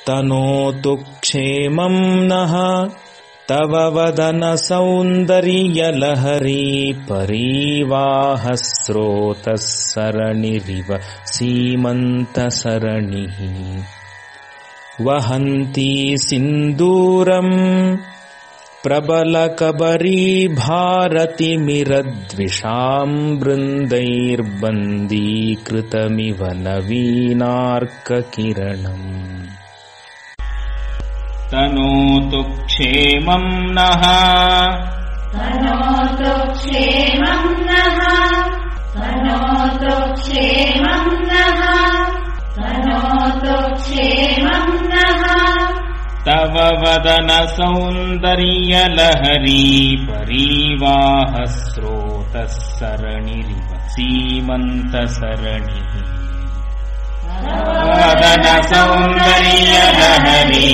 तनोतु क्षेमं नः तव वदनसौन्दर्यलहरी परीवाहस्रोतः सरणिरिव सीमन्तसरणिः वहन्ती सिन्दूरम् प्रबलकबरी भारतिमिरद्विषाम् बृन्दैर्बन्दीकृतमिव नवीनार्ककिरणम् तनोतु क्षेमम् नः तनोतु क्षेमम् नः तनोतु क्षेमम् नः तनोतु क्षेमम् नः तव वदनसौन्दर्यलहरी परीवाहस्रोतः सरणिरिव सीमन्तसरणिः वदनसौन्दर्यलहरी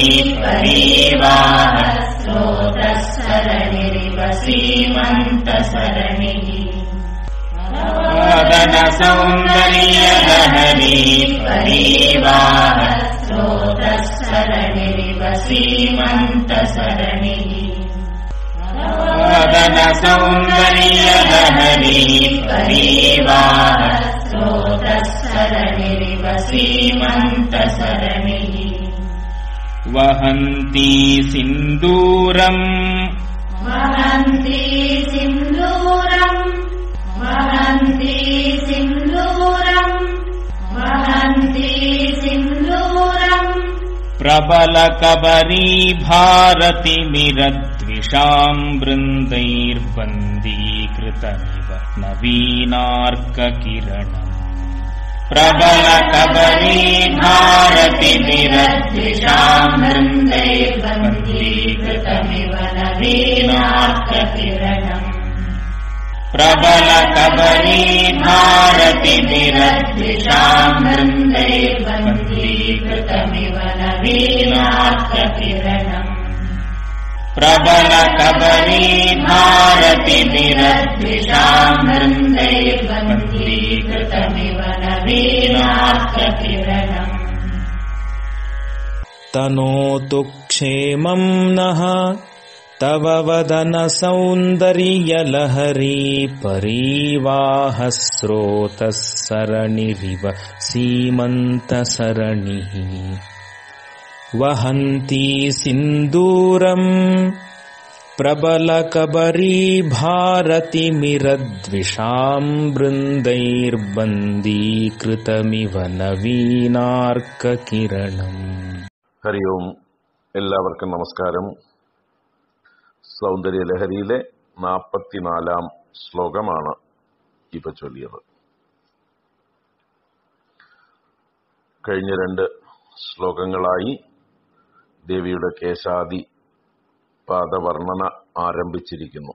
परीवाहस्रोतः सरणिरिव सीमन्तसरणिः वदनसौन्दर्यलहरी परीवाहस्रोतः सरणिरिव सीमन्तसरणिः वदनसौन्दर्यलहरी परीवाहस्रोतः सरणिरिव सीमन्तसरणिः वहन्ती सिन्दूरम् वहन्ति सिन्दूरम् वहन्ति सिन्दूरम् वहन्ति सिन्दूरम् प्रबलकबरी भारतिमिरद्विषाम् बृन्दैर्बन्दीकृतमिव नवीनार्ककिरणम् प्रबलकबरी भारतिमिरद्विषाम् बृन्दैर्बन्दीकृतमिव नवीनार्ककिरणम् प्रबलकबरी भारतिमिरद्विषाम् बृन्दैर्बन्दीकृतमिव नवीनार्ककिरणम् प्रबलकबरी भारतिमिरद्विषाम् बृन्दैर्बन्दीकृतमिव नवीनार्ककिरणम् तनोतु क्षेमं नः तव वदनसौन्दर्यलहरी परीवाहस्रोतः सरणिरिव सीमन्तसरणिः वहन्ती सिन्दूरम् प्रबलकबरी भारतिमिरद्विषाम् बृन्दैर्बन्दीकृतमिव नवीनार्ककिरणम् ഹരി ഓം എല്ലാവർക്കും നമസ്കാരം സൗന്ദര്യലഹരിയിലെ നാൽപ്പത്തിനാലാം ശ്ലോകമാണ് ഇപ്പൊ ചൊല്ലിയത് കഴിഞ്ഞ രണ്ട് ശ്ലോകങ്ങളായി ദേവിയുടെ കേശാദി പാദവർണ്ണന ആരംഭിച്ചിരിക്കുന്നു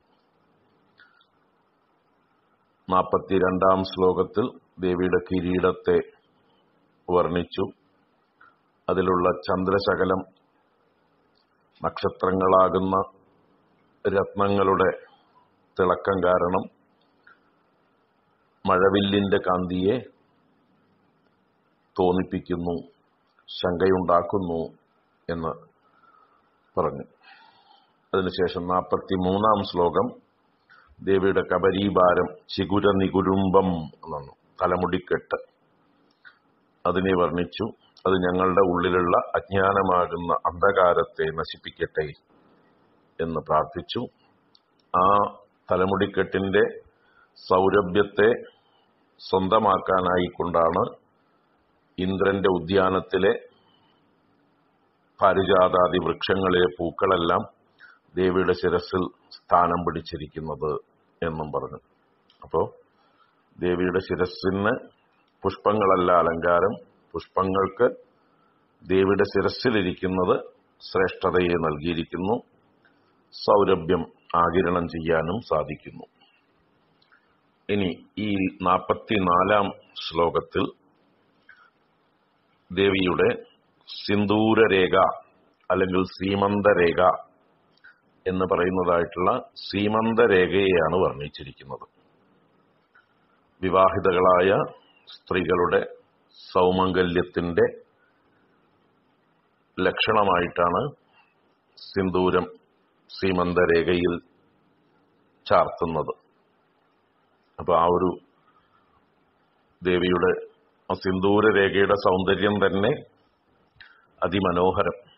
നാൽപ്പത്തിരണ്ടാം ശ്ലോകത്തിൽ ദേവിയുടെ കിരീടത്തെ വർണ്ണിച്ചു അതിലുള്ള ചന്ദ്രശകലം നക്ഷത്രങ്ങളാകുന്ന രത്നങ്ങളുടെ തിളക്കം കാരണം മഴവില്ലിന്റെ കാന്തിയെ തോന്നിപ്പിക്കുന്നു ശങ്കയുണ്ടാക്കുന്നു എന്ന് പറഞ്ഞു അതിനുശേഷം നാൽപ്പത്തി മൂന്നാം ശ്ലോകം ദേവിയുടെ കബരീഭാരം ചിഗുര നികുരുംബം എന്നാണ് തലമുടിക്കെട്ട് അതിനെ വർണ്ണിച്ചു അത് ഞങ്ങളുടെ ഉള്ളിലുള്ള അജ്ഞാനമാകുന്ന അന്ധകാരത്തെ നശിപ്പിക്കട്ടെ എന്ന് പ്രാർത്ഥിച്ചു ആ തലമുടിക്കെട്ടിന്റെ സൗരഭ്യത്തെ സ്വന്തമാക്കാനായിക്കൊണ്ടാണ് ഇന്ദ്രന്റെ ഉദ്യാനത്തിലെ പാരിജാതാദി വൃക്ഷങ്ങളിലെ പൂക്കളെല്ലാം ദേവിയുടെ ശിരസിൽ സ്ഥാനം പിടിച്ചിരിക്കുന്നത് എന്നും പറഞ്ഞു അപ്പോ ദേവിയുടെ ശിരസിന് പുഷ്പങ്ങളല്ല അലങ്കാരം പുഷ്പങ്ങൾക്ക് ദേവിയുടെ ശിരസിലിരിക്കുന്നത് ശ്രേഷ്ഠതയെ നൽകിയിരിക്കുന്നു സൗരഭ്യം ആകിരണം ചെയ്യാനും സാധിക്കുന്നു ഇനി ഈ നാൽപ്പത്തിനാലാം ശ്ലോകത്തിൽ ദേവിയുടെ സിന്ദൂരരേഖ അല്ലെങ്കിൽ സീമന്തരേഖ എന്ന് പറയുന്നതായിട്ടുള്ള സീമന്തരേഖയെയാണ് വർണ്ണിച്ചിരിക്കുന്നത് വിവാഹിതകളായ സ്ത്രീകളുടെ സൗമംഗല്യത്തിന്റെ ലക്ഷണമായിട്ടാണ് സിന്ദൂരം സീമന്തരേഖയിൽ ചാർത്തുന്നത് അപ്പൊ ആ ഒരു ദേവിയുടെ ആ സിന്ദൂര രേഖയുടെ സൗന്ദര്യം തന്നെ അതിമനോഹരം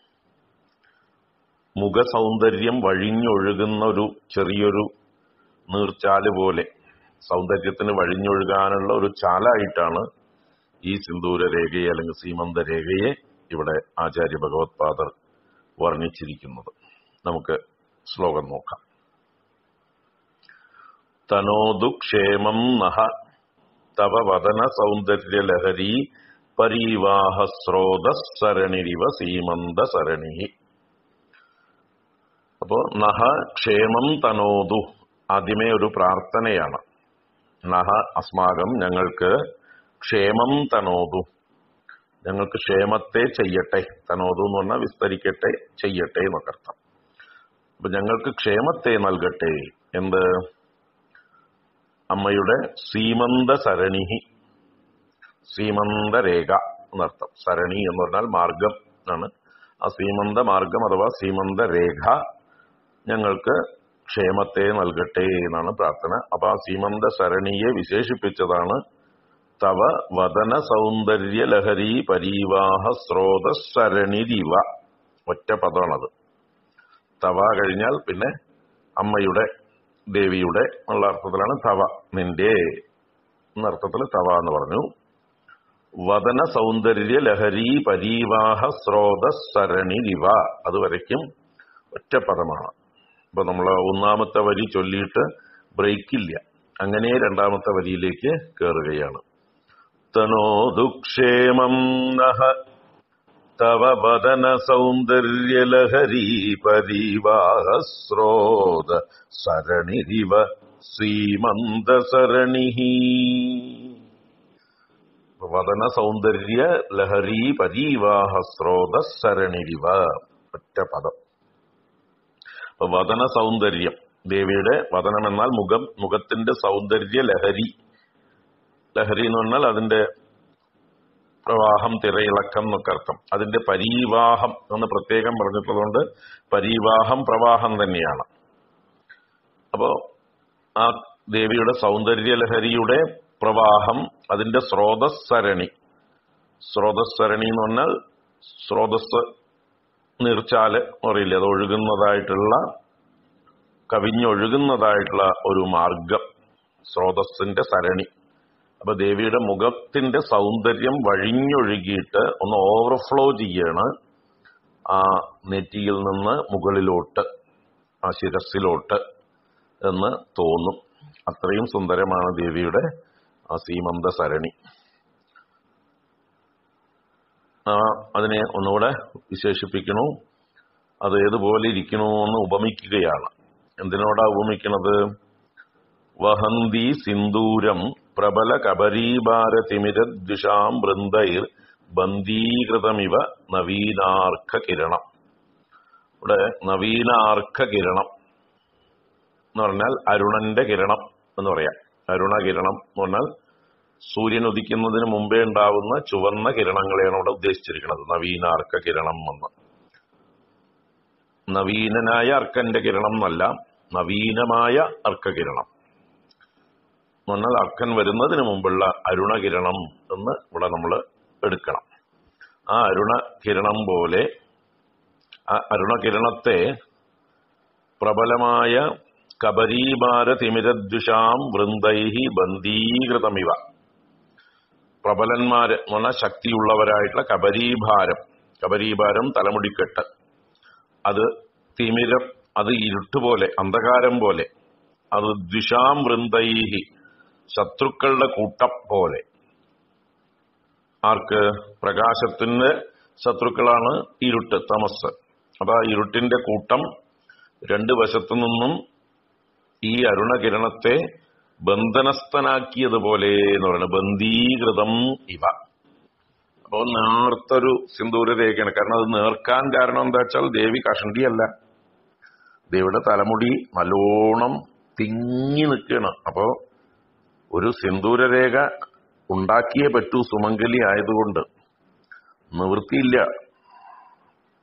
മുഖസൗന്ദര്യം വഴിഞ്ഞൊഴുകുന്ന ഒരു ചെറിയൊരു നീർച്ചാല് പോലെ സൗന്ദര്യത്തിന് വഴിഞ്ഞൊഴുകാനുള്ള ഒരു ചാലായിട്ടാണ് ഈ സിന്ദൂര രേഖയെ അല്ലെങ്കിൽ സീമന്ത രേഖയെ ഇവിടെ ആചാര്യ ഭഗവത്പാദർ വർണ്ണിച്ചിരിക്കുന്നത് നമുക്ക് ശ്ലോകം നോക്കാം തനോദു ക്ഷേമം നഹ തവ വദന സൗന്ദര്യലഹരി പരീവാഹ സ്രോതസ്സരണിരിവ സീമന്ത സരണി അപ്പോ നഹ ക്ഷേമം തനോതു ആദ്യമേ ഒരു പ്രാർത്ഥനയാണ് നഹ അസ്മാകം ഞങ്ങൾക്ക് ക്ഷേമം തനോതു ഞങ്ങൾക്ക് ക്ഷേമത്തെ ചെയ്യട്ടെ തനോതു എന്ന് പറഞ്ഞാൽ വിസ്തരിക്കട്ടെ ചെയ്യട്ടെ എന്നൊക്കെ അർത്ഥം അപ്പൊ ഞങ്ങൾക്ക് ക്ഷേമത്തെ നൽകട്ടെ എന്ത് അമ്മയുടെ സീമന്ത സരണിഹി സീമന്ത രേഖ എന്നർത്ഥം സരണി എന്ന് പറഞ്ഞാൽ മാർഗം ആണ് ആ സീമന്ത മാർഗം അഥവാ സീമന്ത രേഖ ഞങ്ങൾക്ക് ക്ഷേമത്തെ നൽകട്ടെ എന്നാണ് പ്രാർത്ഥന അപ്പൊ ആ സീമന്ത സരണിയെ വിശേഷിപ്പിച്ചതാണ് തവ വദന സൗന്ദര്യ ലഹരി പരീവാഹ സ്രോതസ്സരണിരിവ ഒറ്റ പദമാണത് തവ കഴിഞ്ഞാൽ പിന്നെ അമ്മയുടെ ദേവിയുടെ എന്നുള്ള അർത്ഥത്തിലാണ് തവ നിന്റെ എന്ന അർത്ഥത്തിൽ തവ എന്ന് പറഞ്ഞു വദന സൗന്ദര്യ ലഹരി പരീവാഹ സ്രോതസ്സരണിരിവ അതുവരയ്ക്കും ഒറ്റ പദമാണ് അപ്പൊ നമ്മൾ ഒന്നാമത്തെ വരി ചൊല്ലിയിട്ട് ബ്രേക്കില്ല അങ്ങനെ രണ്ടാമത്തെ വരിയിലേക്ക് കയറുകയാണ് തനോദുക്ഷേമം നഹ തവ വദന സൗന്ദര്യലഹരി പരിവാഹ സ്രോത സരണിരിവ ശ്രീമന്ത സരണി വദന സൗന്ദര്യ ലഹരി പരീവാഹ സ്രോത സരണിരിവ ഒറ്റ പദം അപ്പൊ വദന സൗന്ദര്യം ദേവിയുടെ വദനം എന്നാൽ മുഖം മുഖത്തിന്റെ സൗന്ദര്യ ലഹരി ലഹരി എന്ന് പറഞ്ഞാൽ അതിന്റെ പ്രവാഹം തിരയിളക്കം എന്നൊക്കെ അർത്ഥം അതിന്റെ പരീവാഹം എന്ന് പ്രത്യേകം പറഞ്ഞിട്ടുള്ളതുകൊണ്ട് പരീവാഹം പ്രവാഹം തന്നെയാണ് അപ്പോ ആ ദേവിയുടെ സൗന്ദര്യ ലഹരിയുടെ പ്രവാഹം അതിന്റെ സ്രോതസ്സരണി സ്രോതസ്സരണി എന്ന് പറഞ്ഞാൽ സ്രോതസ് നീർച്ചാല് അറിയില്ല അത് ഒഴുകുന്നതായിട്ടുള്ള കവിഞ്ഞൊഴുകുന്നതായിട്ടുള്ള ഒരു മാർഗം സ്രോതസ്സിന്റെ സരണി അപ്പൊ ദേവിയുടെ മുഖത്തിന്റെ സൗന്ദര്യം വഴിഞ്ഞൊഴുകിയിട്ട് ഒന്ന് ഓവർഫ്ലോ ചെയ്യാണ് ആ നെറ്റിയിൽ നിന്ന് മുകളിലോട്ട് ആ ശിരസിലോട്ട് എന്ന് തോന്നും അത്രയും സുന്ദരമാണ് ദേവിയുടെ ആ സീമന്ത സരണി ആ അതിനെ ഒന്നുകൂടെ വിശേഷിപ്പിക്കണു അത് ഏതുപോലെ ഇരിക്കണു എന്ന് ഉപമിക്കുകയാണ് എന്തിനോടാ ഉപമിക്കണത് വഹന്തി സിന്ദൂരം പ്രബല കബരീഭാരതിമിരദ്വിഷാം വൃന്ദൈർ ബന്ധീകൃതമിവ നവീനാർക്ക കിരണം ഇവിടെ നവീനാർക്ക കിരണം എന്ന് പറഞ്ഞാൽ അരുണന്റെ കിരണം എന്ന് പറയാം അരുണ കിരണം എന്ന് പറഞ്ഞാൽ സൂര്യൻ ഉദിക്കുന്നതിന് മുമ്പേ ഉണ്ടാവുന്ന ചുവന്ന കിരണങ്ങളെയാണ് ഇവിടെ ഉദ്ദേശിച്ചിരിക്കുന്നത് നവീനാർക്ക കിരണം എന്ന് നവീനനായ അർക്കന്റെ കിരണം എന്നല്ല നവീനമായ അർക്കകിരണം എന്ന് പറഞ്ഞാൽ അർക്കൻ വരുന്നതിന് മുമ്പുള്ള അരുണകിരണം എന്ന് ഇവിടെ നമ്മൾ എടുക്കണം ആ അരുണകിരണം പോലെ ആ അരുണകിരണത്തെ പ്രബലമായ കബരീഭാര തിമിരദ്വിഷാം വൃന്ദൈഹി ബന്ധീകൃതമിവ പ്രബലന്മാര് എന്ന് പറഞ്ഞാൽ ശക്തിയുള്ളവരായിട്ടുള്ള കബരീഭാരം കബരീഭാരം തലമുടിക്കെട്ട് അത് തിമിരം അത് ഇരുട്ടുപോലെ അന്ധകാരം പോലെ അത് ദ്വിഷാം വൃന്ദൈഹി ശത്രുക്കളുടെ കൂട്ടം പോലെ ആർക്ക് പ്രകാശത്തിന്റെ ശത്രുക്കളാണ് ഇരുട്ട് തമസ് അപ്പൊ ആ ഇരുട്ടിന്റെ കൂട്ടം രണ്ട് വശത്തു നിന്നും ഈ അരുണകിരണത്തെ ബന്ധനസ്ഥനാക്കിയതുപോലെ എന്ന് പറയുന്നത് ബന്ധീകൃതം ഇവ അപ്പോൾ നേർത്തൊരു സിന്ദൂര രേഖയാണ് കാരണം അത് നേർക്കാൻ കാരണം എന്താ വെച്ചാൽ ദേവി കഷണ്ടിയല്ല ദേവിയുടെ തലമുടി നല്ലോണം തിങ്ങി നിൽക്കുകയാണ് അപ്പോ ഒരു സിന്ദൂര രേഖ ഉണ്ടാക്കിയേ പറ്റൂ സുമംഗലി ആയതുകൊണ്ട് നിവൃത്തിയില്ല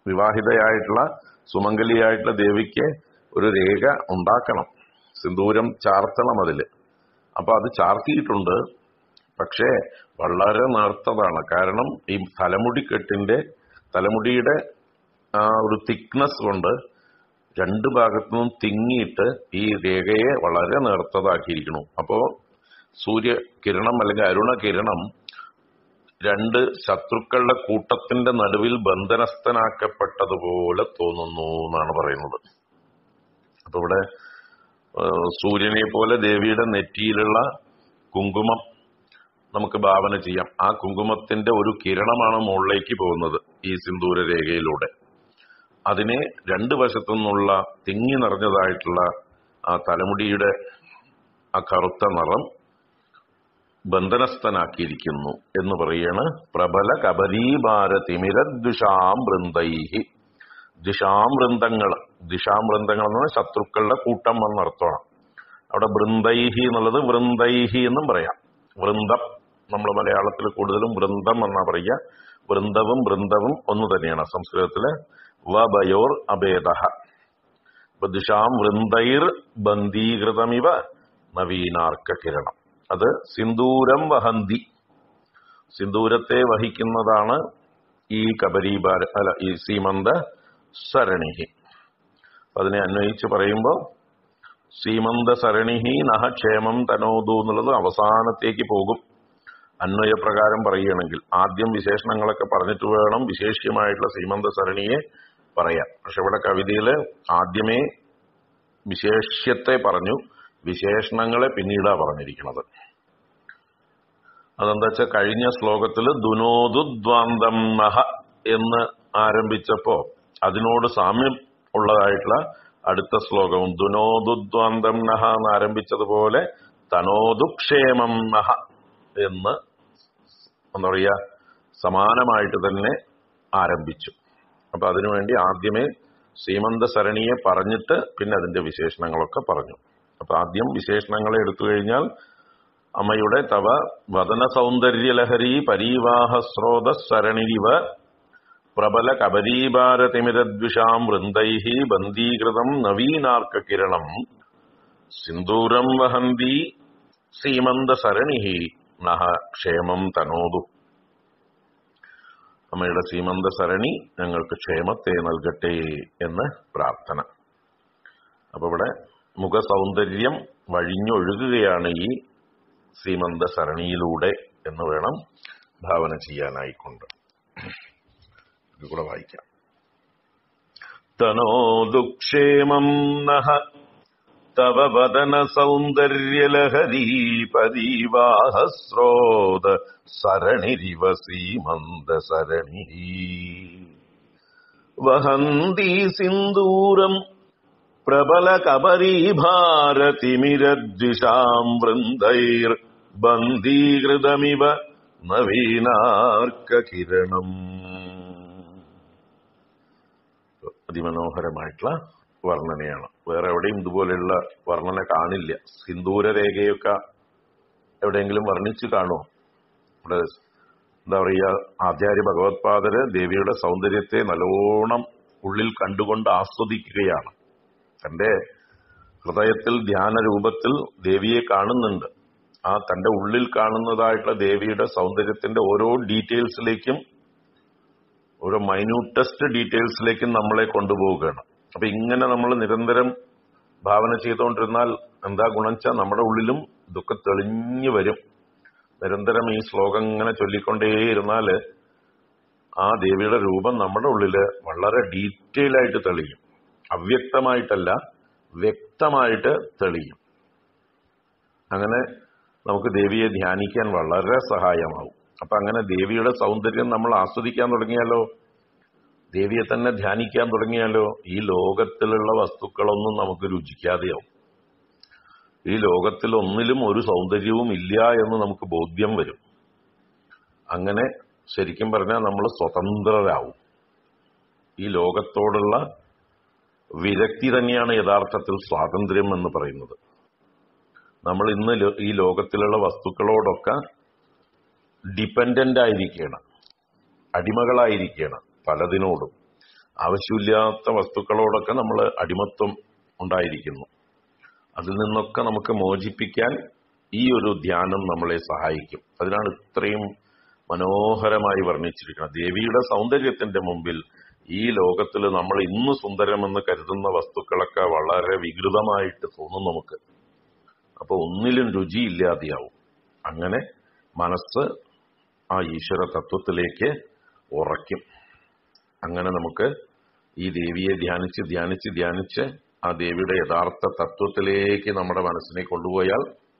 വിവാഹിതയായിട്ടുള്ള സുമംഗലിയായിട്ടുള്ള ദേവിക്ക് ഒരു രേഖ ഉണ്ടാക്കണം സിന്ദൂരം ചാർത്തണം അതില് അപ്പൊ അത് ചാർത്തിയിട്ടുണ്ട് പക്ഷേ വളരെ നേർത്തതാണ് കാരണം ഈ തലമുടിക്കെട്ടിന്റെ തലമുടിയുടെ ആ ഒരു തിക്നെസ് കൊണ്ട് രണ്ട് ഭാഗത്തുനിന്നും തിങ്ങിയിട്ട് ഈ രേഖയെ വളരെ നേർത്തതാക്കിയിരിക്കുന്നു അപ്പോ സൂര്യകിരണം അല്ലെങ്കിൽ അരുണകിരണം രണ്ട് ശത്രുക്കളുടെ കൂട്ടത്തിന്റെ നടുവിൽ ബന്ധനസ്ഥനാക്കപ്പെട്ടതുപോലെ തോന്നുന്നു എന്നാണ് പറയുന്നത് അപ്പൊ ഇവിടെ ഏഹ്, സൂര്യനെ പോലെ ദേവിയുടെ നെറ്റിയിലുള്ള കുങ്കുമം നമുക്ക് ഭാവന ചെയ്യാം ആ കുങ്കുമത്തിന്റെ ഒരു കിരണമാണ് മുകളിലേക്ക് പോകുന്നത് ഈ സിന്ദൂര രേഖയിലൂടെ അതിനെ രണ്ട് വശത്തു നിന്നുള്ള തിങ്ങി നിറഞ്ഞതായിട്ടുള്ള ആ തലമുടിയുടെ ആ കറുത്ത നിറം ബന്ധനസ്ഥനാക്കിയിരിക്കുന്നു എന്ന് പറയാണ് പ്രബല കബരീഭാര തിമിരദ്വിഷാം വൃന്ദൈഹി ദിശാം വൃന്ദങ്ങൾ ദിശാം വൃന്ദങ്ങൾ എന്ന് പറഞ്ഞാൽ ശത്രുക്കളുടെ കൂട്ടം എന്നർത്ഥമാണ് അവിടെ വൃന്ദൈഹി എന്നുള്ളത് വൃന്ദൈഹി എന്നും പറയാം വൃന്ദം നമ്മൾ മലയാളത്തിൽ കൂടുതലും വൃന്ദം എന്നാ പറയുക വൃന്ദവും വൃന്ദവും ഒന്ന് തന്നെയാണ് സംസ്കൃതത്തില് വബയോർ അഭേദ ഇപ്പൊ ദിശാം വൃന്ദൈർ ബന്ധീകൃതമിവ നവീനാർക്ക കിരണം അത് സിന്ദൂരം വഹന്തി സിന്ദൂരത്തെ വഹിക്കുന്നതാണ് ഈ കബരീബാര അല്ല ഈ സീമന്ത സരണിഹി അപ്പൊ അതിനെ അന്വയിച്ച് പറയുമ്പോൾ സീമന്ത സരണിഹി നഹ ക്ഷേമം തനോദു എന്നുള്ളത് അവസാനത്തേക്ക് പോകും അന്വയപ്രകാരം പറയുകയാണെങ്കിൽ ആദ്യം വിശേഷണങ്ങളൊക്കെ പറഞ്ഞിട്ട് വേണം വിശേഷ്യമായിട്ടുള്ള സീമന്ത സരണിയെ പറയാം പക്ഷെ ഇവിടെ കവിതയില് ആദ്യമേ വിശേഷ്യത്തെ പറഞ്ഞു വിശേഷണങ്ങളെ പിന്നീടാ പറഞ്ഞിരിക്കുന്നത് അതെന്താ വെച്ചാൽ കഴിഞ്ഞ ശ്ലോകത്തിൽ ദുനോദുദ്വാന്തം നഹ എന്ന് ആരംഭിച്ചപ്പോ അതിനോട് സാമ്യം ഉള്ളതായിട്ടുള്ള അടുത്ത ശ്ലോകവും ദുനോദുദ്വാന്തം നഹ എന്ന് ആരംഭിച്ചതുപോലെ തനോദുക്ഷേമം നഹ എന്ന് എന്താ പറയുക സമാനമായിട്ട് തന്നെ ആരംഭിച്ചു അപ്പൊ അതിനുവേണ്ടി ആദ്യമേ സീമന്ത സരണിയെ പറഞ്ഞിട്ട് പിന്നെ അതിന്റെ വിശേഷണങ്ങളൊക്കെ പറഞ്ഞു അപ്പൊ ആദ്യം വിശേഷണങ്ങളെ എടുത്തു കഴിഞ്ഞാൽ അമ്മയുടെ തവ വദന സൗന്ദര്യലഹരി പരീവാഹ സ്രോത സരണിരിവ പ്രബല കബരീഭാരതിമിരദ്വിഷാം വൃന്ദൈഹി ബന്ധീകൃതം നവീനാർക്ക കിരണം സിന്ദൂരം വഹന്തി സീമന്ത സരണിഹി നഹ ക്ഷേമം തനോതു അമ്മയുടെ സീമന്ത സരണി ഞങ്ങൾക്ക് ക്ഷേമത്തെ നൽകട്ടെ എന്ന് പ്രാർത്ഥന അപ്പൊ ഇവിടെ മുഖസൗന്ദര്യം വഴിഞ്ഞൊഴുകുകയാണ് ഈ സീമന്ത സരണിയിലൂടെ എന്ന് വേണം ഭാവന ചെയ്യാനായിക്കൊണ്ട് ഇത് കൂടെ വായിക്കാം തനോദുക്ഷേമം നഹ തവ വദന സൗന്ദര്യലഹരീ പരീവാഹസ്രോത സരണിരിവ സീമന്ത സരണി വഹന്തി സിന്ദൂരം പ്രബല കബരീഭാരതിമിരദ്വിഷാം വൃന്ദൈർ ബന്ധീകൃതമിവ നവീനാർക്ക കിരണം അതിമനോഹരമായിട്ടുള്ള വർണ്ണനയാണ് വേറെ എവിടെയും ഇതുപോലെയുള്ള വർണ്ണന കാണില്ല സിന്ദൂര രേഖയൊക്കെ എവിടെയെങ്കിലും വർണ്ണിച്ച് കാണുമോ ഇവിടെ എന്താ പറയുക ആചാര്യ ഭഗവത്പാദര് ദേവിയുടെ സൗന്ദര്യത്തെ നല്ലോണം ഉള്ളിൽ കണ്ടുകൊണ്ട് ആസ്വദിക്കുകയാണ് തന്റെ ഹൃദയത്തിൽ ധ്യാന രൂപത്തിൽ ദേവിയെ കാണുന്നുണ്ട് ആ തന്റെ ഉള്ളിൽ കാണുന്നതായിട്ടുള്ള ദേവിയുടെ സൗന്ദര്യത്തിന്റെ ഓരോ ഡീറ്റെയിൽസിലേക്കും ഓരോ മൈന്യൂട്ടസ്റ്റ് ഡീറ്റെയിൽസിലേക്കും നമ്മളെ കൊണ്ടുപോവുകയാണ് അപ്പൊ ഇങ്ങനെ നമ്മൾ നിരന്തരം ഭാവന ചെയ്തുകൊണ്ടിരുന്നാൽ എന്താ ഗുണം വെച്ചാൽ നമ്മുടെ ഉള്ളിലും ഇതൊക്കെ തെളിഞ്ഞു വരും നിരന്തരം ഈ ശ്ലോകം ഇങ്ങനെ ചൊല്ലിക്കൊണ്ടേയിരുന്നാല് ആ ദേവിയുടെ രൂപം നമ്മുടെ ഉള്ളില് വളരെ ഡീറ്റെയിൽ ആയിട്ട് തെളിയും അവ്യക്തമായിട്ടല്ല വ്യക്തമായിട്ട് തെളിയും അങ്ങനെ നമുക്ക് ദേവിയെ ധ്യാനിക്കാൻ വളരെ സഹായമാവും അപ്പൊ അങ്ങനെ ദേവിയുടെ സൗന്ദര്യം നമ്മൾ ആസ്വദിക്കാൻ തുടങ്ങിയാലോ ദേവിയെ തന്നെ ധ്യാനിക്കാൻ തുടങ്ങിയാലോ ഈ ലോകത്തിലുള്ള വസ്തുക്കളൊന്നും നമുക്ക് രുചിക്കാതെയാവും ഈ ലോകത്തിൽ ഒന്നിലും ഒരു സൗന്ദര്യവും ഇല്ല എന്ന് നമുക്ക് ബോധ്യം വരും അങ്ങനെ ശരിക്കും പറഞ്ഞാൽ നമ്മൾ സ്വതന്ത്രരാവും ഈ ലോകത്തോടുള്ള വിരക്തി തന്നെയാണ് യഥാർത്ഥത്തിൽ സ്വാതന്ത്ര്യം എന്ന് പറയുന്നത് നമ്മൾ ഇന്ന് ലോ- ഈ ലോകത്തിലുള്ള വസ്തുക്കളോടൊക്കെ ഡിപ്പെൻഡന്റ് ആയിരിക്കുകയാണ് അടിമകളായിരിക്കുകയാണ് പലതിനോടും ആവശ്യമില്ലാത്ത വസ്തുക്കളോടൊക്കെ നമ്മൾ അടിമത്വം ഉണ്ടായിരിക്കുന്നു അതിൽ നിന്നൊക്കെ നമുക്ക് മോചിപ്പിക്കാൻ ഈ ഒരു ധ്യാനം നമ്മളെ സഹായിക്കും അതിനാണ് ഇത്രയും മനോഹരമായി വർണ്ണിച്ചിരിക്കുന്നത് ദേവിയുടെ സൗന്ദര്യത്തിന്റെ മുമ്പിൽ ഈ ലോകത്തിൽ നമ്മൾ ഇന്ന് സുന്ദരമെന്ന് കരുതുന്ന വസ്തുക്കളൊക്കെ വളരെ വികൃതമായിട്ട് തോന്നും നമുക്ക് അപ്പൊ ഒന്നിലും രുചിയില്ലാതെയാവും അങ്ങനെ മനസ്സ് ആ ഈശ്വര തത്വത്തിലേക്ക് ഉറയ്ക്കും അങ്ങനെ നമുക്ക് ഈ ദേവിയെ ധ്യാനിച്ച് ധ്യാനിച്ച് ധ്യാനിച്ച് ആ ദേവിയുടെ യഥാർത്ഥ തത്വത്തിലേക്ക് നമ്മുടെ മനസ്സിനെ കൊണ്ടുപോയാൽ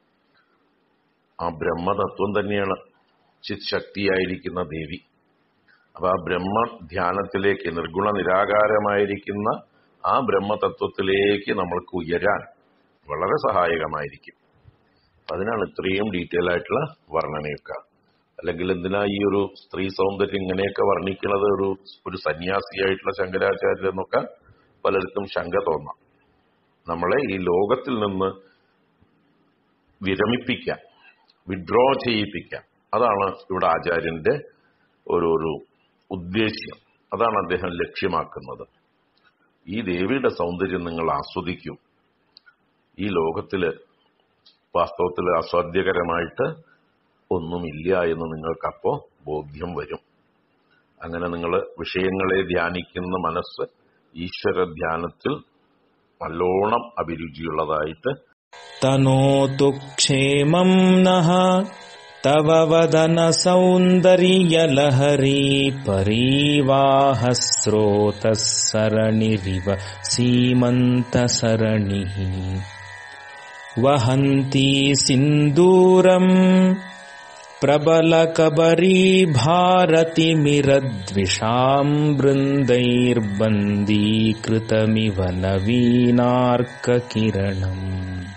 ആ ബ്രഹ്മതത്വം തന്നെയാണ് ചിത് ശക്തിയായിരിക്കുന്ന ദേവി അപ്പൊ ആ ബ്രഹ്മ ധ്യാനത്തിലേക്ക് നിർഗുണ നിരാകാരമായിരിക്കുന്ന ആ ബ്രഹ്മതത്വത്തിലേക്ക് നമ്മൾക്ക് ഉയരാൻ വളരെ സഹായകമായിരിക്കും അതിനാണ് ഇത്രയും ഡീറ്റെയിൽ ആയിട്ടുള്ള വർണ്ണനയൊക്കെ അല്ലെങ്കിൽ എന്തിനാ ഈ ഒരു സ്ത്രീ സൗന്ദര്യം ഇങ്ങനെയൊക്കെ വർണ്ണിക്കുന്നത് ഒരു ഒരു സന്യാസിയായിട്ടുള്ള ശങ്കരാചാര്യർ എന്നൊക്കെ പലർക്കും ശങ്ക തോന്നാം നമ്മളെ ഈ ലോകത്തിൽ നിന്ന് വിരമിപ്പിക്കാൻ വിഡ്രോ ചെയ്യിപ്പിക്കാൻ അതാണ് ഇവിടെ ആചാര്യന്റെ ഒരു ഒരു ഉദ്ദേശ്യം അതാണ് അദ്ദേഹം ലക്ഷ്യമാക്കുന്നത് ഈ ദേവിയുടെ സൗന്ദര്യം നിങ്ങൾ ആസ്വദിക്കൂ ഈ ലോകത്തില് വാസ്തവത്തിൽ അസ്വാദ്യകരമായിട്ട് ഒന്നുമില്ല എന്ന് നിങ്ങൾക്കപ്പോ ബോധ്യം വരും അങ്ങനെ നിങ്ങൾ വിഷയങ്ങളെ ധ്യാനിക്കുന്ന മനസ്സ് ഈശ്വര ധ്യാനത്തിൽ നല്ലോണം അഭിരുചിയുള്ളതായിട്ട് तनोतु क्षेमं नः तव वदनसौन्दर्यलहरी परीवाहस्रोतः सरणिरिव सीमन्तसरणिः वहन्ती सिन्दूरम् प्रबलकबरी भारतिमिरद्विषाम् बृन्दैर्बन्दीकृतमिव नवीनार्ककिरणम्